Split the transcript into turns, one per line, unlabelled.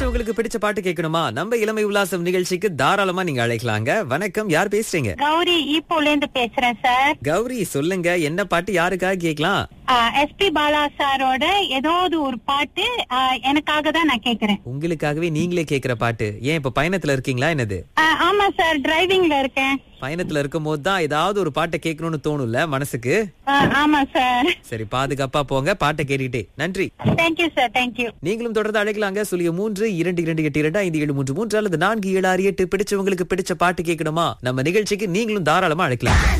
பிடிச்சவங்களுக்கு பிடிச்ச பாட்டு கேட்கணுமா நம்ம இளமை உல்லாசம் நிகழ்ச்சிக்கு தாராளமா நீங்க அழைக்கலாங்க வணக்கம் யார் பேசுறீங்க
கௌரி ஈப்போல இருந்து பேசுறேன் சார்
கௌரி சொல்லுங்க என்ன பாட்டு யாருக்காக கேட்கலாம்
எஸ்பி பாலா சாரோட ஏதாவது ஒரு பாட்டு ஆ, எனக்காக தான் நான் கேக்குறேன்
உங்களுக்காகவே நீங்களே கேக்குற பாட்டு ஏன் இப்ப பயணத்துல இருக்கீங்களா என்னது
ஆ, ஆமா சார் டிரைவிங்ல இருக்கேன்
பயணத்துல இருக்கும் போது தான் ஏதாவது ஒரு பாட்டை கேட்கணும்னு தோணும்ல மனசுக்கு
ஆ, ஆமா சார்
சரி பாதுகாப்பா போங்க பாட்டை கேட்டுட்டே நன்றி
தேங்க்யூ சார் தேங்க்யூ
நீங்களும் தொடர்ந்து அழைக்கலாங்க சுழிய மூன்று இரண்டு இரண்டு எட்டு இரண்டு ஐந்து ஏழு மூன்று மூன்று அல்லது நான்கு ஏழு ஆறு எட்டு பிடிச்சவங்களுக்கு பிடிச்ச பாட்டு கேட்கணுமா நம்ம நிகழ்ச்சிக்கு நீங்களும் தாராளமா அழைக்கலாம்